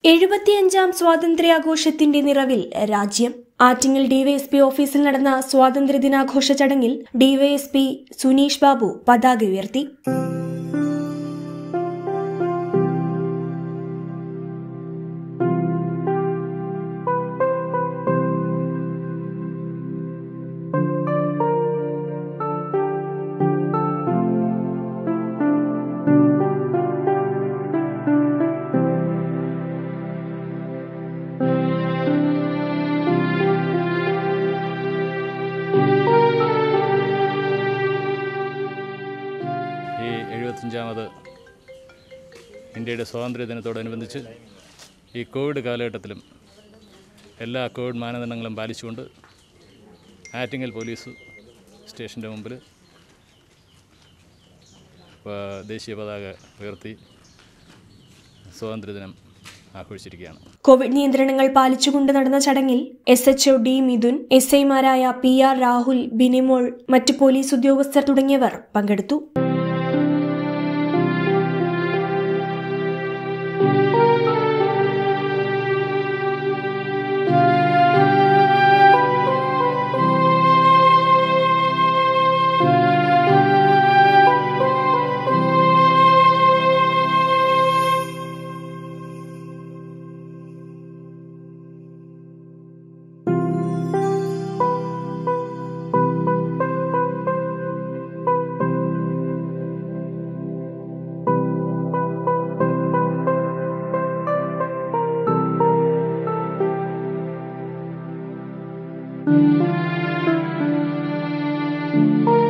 എഴുപത്തിയഞ്ചാം സ്വാതന്ത്ര്യാഘോഷത്തിന്റെ നിറവിൽ രാജ്യം ആറ്റിങ്ങൽ ഡിവൈഎസ്പി ഓഫീസിൽ നടന്ന സ്വാതന്ത്ര്യ ദിനാഘോഷ ചടങ്ങിൽ ഡിവൈഎസ്പി സുനീഷ് ബാബു പതാക ഉയർത്തി ഈ എഴുപത്തഞ്ചാമത് ഇന്ത്യയുടെ സ്വാതന്ത്ര്യ ദിനത്തോടനുബന്ധിച്ച് ഈ കോവിഡ് കാലഘട്ടത്തിലും എല്ലാ കോവിഡ് മാനദണ്ഡങ്ങളും പാലിച്ചുകൊണ്ട് ആറ്റിങ്ങൽ പോലീസ് സ്റ്റേഷൻ്റെ മുമ്പിൽ ആ, ദേശീയ പതാക ഉയർത്തി സ്വാതന്ത്ര്യദിനം ആഘോഷിച്ചിരിക്കുകയാണ് കോവിഡ് നിയന്ത്രണങ്ങൾ പാലിച്ചുകൊണ്ട് നടന്ന ചടങ്ങിൽ S H O D Mithun S ഐമാരായ പി ആർ രാഹുൽ ബിനിമോൾ മറ്റ് പോലീസ് ഉദ്യോഗസ്ഥർ തുടങ്ങിയവർ പങ്കെടുത്തു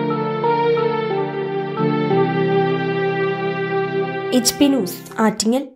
എച്ച് പി ന്യൂസ് ആറ്റിങ്ങൽ